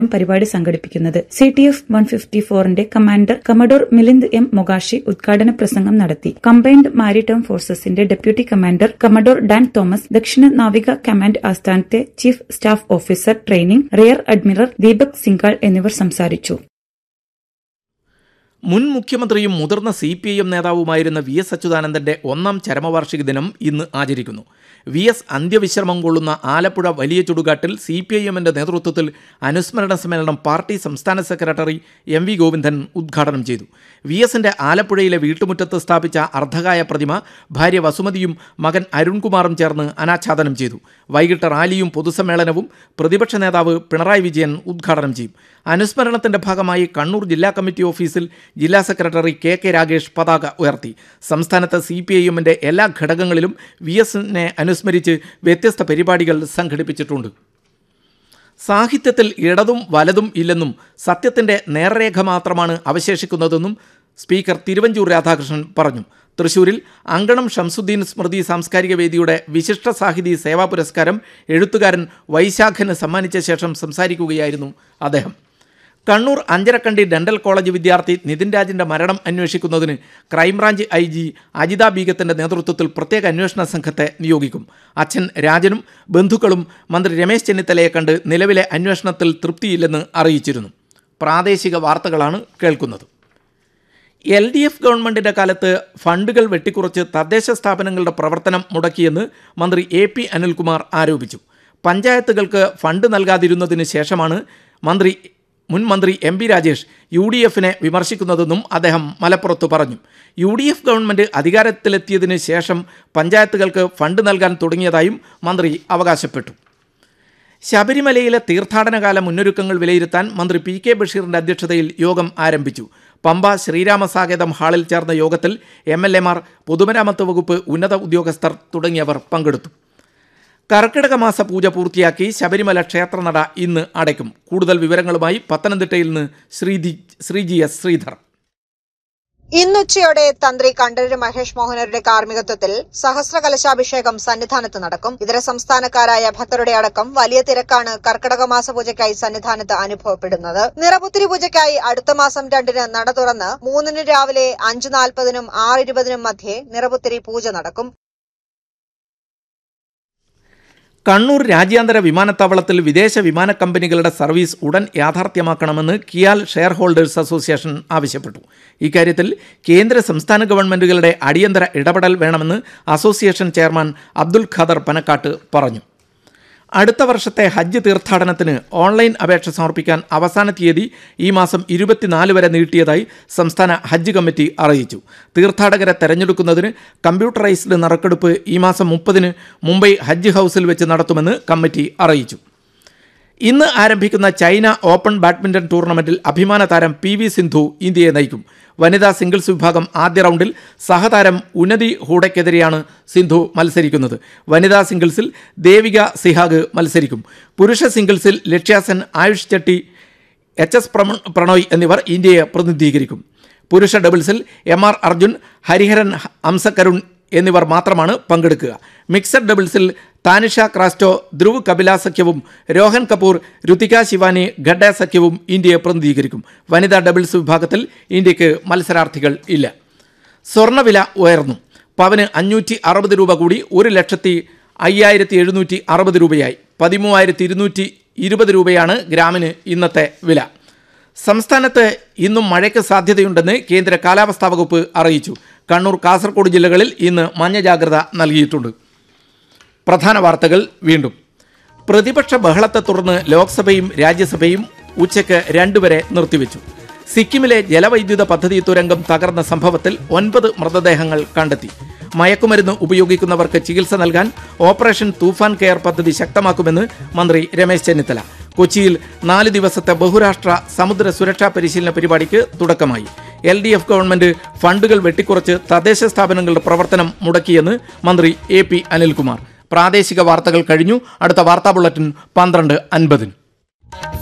പരിപാടി സംഘടിപ്പിക്കുന്നത് C T F one fifty ഫോറിന്റെ commander commodore Milind M Mokashi ഉദ്ഘാടന പ്രസംഗം നടത്തി കമ്പൈൻഡ് മാരിടൈം ഫോഴ്സസിന്റെ deputy commander commodore Dan Thomas ദക്ഷിണ നാവിക കമാൻഡ് ആസ്ഥാനത്തെ chief staff officer training rear admiral Deepak Singhal എന്നിവർ സംസാരിച്ചു മുൻ മുഖ്യമന്ത്രിയും മുതിർന്ന സി പി ഐ എം നേതാവുമായിരുന്ന വി എസ് അച്യുതാനന്ദന്റെ ഒന്നാം ചരമവാർഷിക ദിനം ഇന്ന് ആചരിക്കുന്നു വി എസ് അന്ത്യവിശ്രമം കൊള്ളുന്ന ആലപ്പുഴ വലിയ ചുടുകാട്ടിൽ സി പി ഐ എമ്മിന്റെ നേതൃത്വത്തിൽ അനുസ്മരണ സമ്മേളനം പാർട്ടി സംസ്ഥാന സെക്രട്ടറി എം വി ഗോവിന്ദൻ ഉദ്ഘാടനം ചെയ്തു വി എസിന്റെ ആലപ്പുഴയിലെ വീട്ടുമുറ്റത്ത് സ്ഥാപിച്ച അർദ്ധകായ പ്രതിമ ഭാര്യ വസുമതിയും മകൻ അരുൺകുമാറും ചേർന്ന് അനാച്ഛാദനം ചെയ്തു വൈകിട്ട് റാലിയും പൊതുസമ്മേളനവും പ്രതിപക്ഷ നേതാവ് പിണറായി വിജയൻ ഉദ്ഘാടനം ചെയ്യും അനുസ്മരണത്തിന്റെ ഭാഗമായി കണ്ണൂർ ജില്ലാ കമ്മിറ്റി ഓഫീസിൽ ജില്ലാ സെക്രട്ടറി കെ കെ രാഗേഷ് പതാക ഉയർത്തി സംസ്ഥാനത്ത് സി പി ഐ എമ്മിന്റെ എല്ലാ ഘടകങ്ങളിലും വി എസിനെ അനുസ്മരിച്ച് വ്യത്യസ്ത പരിപാടികൾ സംഘടിപ്പിച്ചിട്ടുണ്ട് സാഹിത്യത്തിൽ ഇടതും വലതും ഇല്ലെന്നും സത്യത്തിന്റെ നേർരേഖ മാത്രമാണ് അവശേഷിക്കുന്നതെന്നും സ്പീക്കർ തിരുവഞ്ചൂർ രാധാകൃഷ്ണൻ പറഞ്ഞു തൃശൂരിൽ അങ്കണം ഷംസുദ്ദീൻ സ്മൃതി സാംസ്കാരിക വേദിയുടെ വിശിഷ്ട സാഹിതി സേവാ പുരസ്കാരം എഴുത്തുകാരൻ വൈശാഖന് സമ്മാനിച്ച ശേഷം സംസാരിക്കുകയായിരുന്നു അദ്ദേഹം കണ്ണൂർ അഞ്ചരക്കണ്ടി ഡെന്റൽ കോളേജ് വിദ്യാർത്ഥി നിതിൻ രാജിന്റെ മരണം അന്വേഷിക്കുന്നതിന് ക്രൈംബ്രാഞ്ച് ഐ ജി അജിത ബീഗത്തിന്റെ നേതൃത്വത്തിൽ പ്രത്യേക അന്വേഷണ സംഘത്തെ നിയോഗിക്കും അച്ഛൻ രാജനും ബന്ധുക്കളും മന്ത്രി രമേശ് ചെന്നിത്തലയെ കണ്ട് നിലവിലെ അന്വേഷണത്തിൽ തൃപ്തിയില്ലെന്ന് അറിയിച്ചിരുന്നു പ്രാദേശിക വാർത്തകളാണ് കേൾക്കുന്നത് എൽ ഡി എഫ് ഗവൺമെന്റിന്റെ കാലത്ത് ഫണ്ടുകൾ വെട്ടിക്കുറച്ച് തദ്ദേശ സ്ഥാപനങ്ങളുടെ പ്രവർത്തനം മുടക്കിയെന്ന് മന്ത്രി എ പി അനിൽകുമാർ ആരോപിച്ചു പഞ്ചായത്തുകൾക്ക് ഫണ്ട് നൽകാതിരുന്നതിന് ശേഷമാണ് മന്ത്രി മുൻ മന്ത്രി M P Rajesh U D എഫിനെ വിമർശിക്കുന്നതെന്നും അദ്ദേഹം മലപ്പുറത്ത് പറഞ്ഞു യു ഡി എഫ് ഗവൺമെന്റ് അധികാരത്തിലെത്തിയതിന് ശേഷം പഞ്ചായത്തുകൾക്ക് ഫണ്ട് നൽകാൻ തുടങ്ങിയതായും മന്ത്രി അവകാശപ്പെട്ടു ശബരിമലയിലെ തീർത്ഥാടനകാല മുന്നൊരുക്കങ്ങൾ വിലയിരുത്താൻ മന്ത്രി പി കെ ബഷീറിന്റെ അധ്യക്ഷതയിൽ യോഗം ആരംഭിച്ചു പമ്പ ശ്രീരാമസാകേതം ഹാളിൽ ചേർന്ന യോഗത്തിൽ എം എൽ എമാർ പൊതുമരാമത്ത് വകുപ്പ് ഉന്നത ഉദ്യോഗസ്ഥർ തുടങ്ങിയവർ പങ്കെടുത്തു കർക്കിടക മാസ പൂജ പൂർത്തിയാക്കി ശബരിമല ക്ഷേത്രനട ഇന്ന് അടയ്ക്കും കൂടുതൽ വിവരങ്ങളുമായി പത്തനംതിട്ടയിൽ നിന്ന് ശ്രീജി ശ്രീജി എസ് ശ്രീധർ ഇന്നുച്ചയോടെ തന്ത്രി കണ്ഠരര് മഹേഷ് മോഹനരുടെ കാർമ്മികത്വത്തിൽ സഹസ്ര കലശാഭിഷേകം സന്നിധാനത്ത് നടക്കും ഇതര സംസ്ഥാനക്കാരായ ഭക്തരുടെ അടക്കം വലിയ തിരക്കാണ് കർക്കടക മാസ പൂജയ്ക്കായി സന്നിധാനത്ത് അനുഭവപ്പെടുന്നത് നിറപുത്തിരി പൂജയ്ക്കായി അടുത്ത മാസം രണ്ടിന് നട തുറന്ന് മൂന്നിന് രാവിലെ അഞ്ചു നാൽപ്പതിനും ആറ് ഇരുപതിനും മധ്യേ നിറപുത്തിരി പൂജ നടക്കും കണ്ണൂർ രാജ്യാന്തര വിമാനത്താവളത്തിൽ വിദേശ വിമാന കമ്പനികളുടെ സർവീസ് ഉടൻ യാഥാർത്ഥ്യമാക്കണമെന്ന് കിയാൽ ഷെയർ ഹോൾഡേഴ്സ് അസോസിയേഷൻ ആവശ്യപ്പെട്ടു ഇക്കാര്യത്തിൽ കേന്ദ്ര സംസ്ഥാന ഗവൺമെന്റുകളുടെ അടിയന്തര ഇടപെടൽ വേണമെന്ന് അസോസിയേഷൻ ചെയർമാൻ അബ്ദുൽ ഖദർ പനക്കാട്ട് പറഞ്ഞു അടുത്ത വർഷത്തെ ഹജ്ജ് തീർത്ഥാടനത്തിന് ഓൺലൈൻ അപേക്ഷ സമർപ്പിക്കാൻ അവസാന തീയതി ഈ മാസം ഇരുപത്തിനാല് വരെ നീട്ടിയതായി സംസ്ഥാന ഹജ്ജ് കമ്മിറ്റി അറിയിച്ചു തീർത്ഥാടകരെ തെരഞ്ഞെടുക്കുന്നതിന് കമ്പ്യൂട്ടറൈസ്ഡ് നറുക്കെടുപ്പ് ഈ മാസം മുപ്പതിന് മുംബൈ ഹജ്ജ് ഹൗസിൽ വെച്ച് നടത്തുമെന്ന് കമ്മിറ്റി അറിയിച്ചു ഇന്ന് ആരംഭിക്കുന്ന ചൈന ഓപ്പൺ ബാഡ്മിന്റൺ ടൂർണമെന്റിൽ അഭിമാന താരം പി വി സിന്ധു ഇന്ത്യയെ നയിക്കും വനിതാ സിംഗിൾസ് വിഭാഗം ആദ്യ റൗണ്ടിൽ സഹതാരം ഉന്നതി ഹൂഡയ്ക്കെതിരെയാണ് സിന്ധു മത്സരിക്കുന്നത് വനിതാ സിംഗിൾസിൽ ദേവിക സിഹാഗ് മത്സരിക്കും പുരുഷ സിംഗിൾസിൽ ലക്ഷ്യാസൻ ആയുഷ് ചെട്ടി എച്ച് എസ് പ്രണോയ് എന്നിവർ ഇന്ത്യയെ പ്രതിനിധീകരിക്കും പുരുഷ ഡബിൾസിൽ എം ആർ അർജുൻ ഹരിഹരൻ അംസകരുൺ എന്നിവർ മാത്രമാണ് പങ്കെടുക്കുക മിക്സഡ് ഡബിൾസിൽ താനിഷ ക്രാസ്റ്റോ ധ്രുവ് കപില സഖ്യവും രോഹൻ കപൂർ രുതിക ശിവാനി ഖഡ സഖ്യവും ഇന്ത്യയെ പ്രതിനിധീകരിക്കും വനിതാ ഡബിൾസ് വിഭാഗത്തിൽ ഇന്ത്യക്ക് മത്സരാർത്ഥികൾ ഇല്ല സ്വർണ്ണവില ഉയർന്നു പവന് അഞ്ഞൂറ്റി അറുപത് രൂപ കൂടി ഒരു ലക്ഷത്തി അയ്യായിരത്തി എഴുന്നൂറ്റി അറുപത് രൂപയായി പതിമൂവായിരത്തി ഇരുന്നൂറ്റി ഇരുപത് രൂപയാണ് ഗ്രാമിന് ഇന്നത്തെ വില സംസ്ഥാനത്ത് ഇന്നും മഴയ്ക്ക് സാധ്യതയുണ്ടെന്ന് കേന്ദ്ര കാലാവസ്ഥാ വകുപ്പ് അറിയിച്ചു കണ്ണൂർ കാസർഗോഡ് ജില്ലകളിൽ ഇന്ന് മഞ്ഞ ജാഗ്രത നൽകിയിട്ടുണ്ട് പ്രധാന വാർത്തകൾ വീണ്ടും പ്രതിപക്ഷ ബഹളത്തെ തുടർന്ന് ലോക്സഭയും രാജ്യസഭയും ഉച്ചയ്ക്ക് രണ്ടുവരെ നിർത്തിവെച്ചു സിക്കിമിലെ ജലവൈദ്യുത പദ്ധതി തുരങ്കം തകർന്ന സംഭവത്തിൽ ഒൻപത് മൃതദേഹങ്ങൾ കണ്ടെത്തി മയക്കുമരുന്ന് ഉപയോഗിക്കുന്നവർക്ക് ചികിത്സ നൽകാൻ ഓപ്പറേഷൻ തൂഫാൻ കെയർ പദ്ധതി ശക്തമാക്കുമെന്ന് മന്ത്രി രമേശ് ചെന്നിത്തല കൊച്ചിയിൽ നാല് ദിവസത്തെ ബഹുരാഷ്ട്ര സമുദ്ര സുരക്ഷാ പരിശീലന പരിപാടിക്ക് തുടക്കമായി എൽ ഡി എഫ് ഗവൺമെന്റ് ഫണ്ടുകൾ വെട്ടിക്കുറച്ച് തദ്ദേശ സ്ഥാപനങ്ങളുടെ പ്രവർത്തനം മുടക്കിയെന്ന് മന്ത്രി എ പി അനിൽകുമാർ പ്രാദേശിക വാർത്തകൾ കഴിഞ്ഞു അടുത്ത വാർത്താ ബുള്ളറ്റിൻ പന്ത്രണ്ട് അൻപതിന്